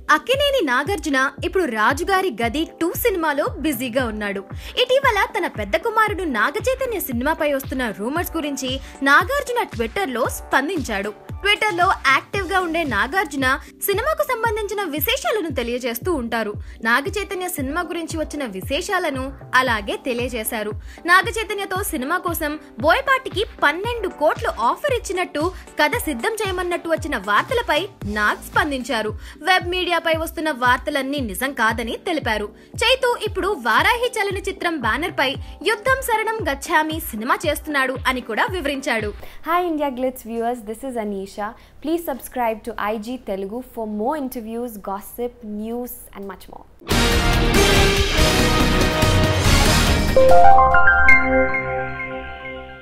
అక్కినేని నాగార్జున ఇప్పుడు రాజుగారి గది టూ సినిమాలో బిజీగా ఉన్నాడు ఇటీవల తన పెద్ద కుమారుడు నాగచైతన్య సినిమాపై వస్తున్న రూమర్స్ గురించి నాగార్జున ట్విట్టర్లో స్పందించాడు ట్విట్టర్లో యాక్టివ్ గా ఉండే నాగార్జున సినిమాకు సంబంధించిన విశేషాలను తెలియజేస్తూ ఉంటారు నాగచైతన్య సినిమా గురించి వచ్చిన విశేషాలను అలాగే తెలియజేశారు నాగచైతన్యతో సినిమా కోసం బోయపాటికి పన్నెండు కోట్లు ఆఫర్ ఇచ్చినట్టు కథ సిద్ధం చేయమన్నట్టు వచ్చిన వార్తలపై నాగ్ స్పందించారు వెబ్ మీడియాపై వస్తున్న వార్తలన్నీ నిజం కాదని తెలిపారు చైతు ఇప్పుడు వారాహి చలనచిత్రం బ్యానర్ పై యుద్ధం శరణం గచ్చామి సినిమా చేస్తున్నాడు అని కూడా వివరించాడు Hi India Glitz viewers, this is Anisha. Please subscribe to IG Telugu for more interviews, gossip, news, and much more.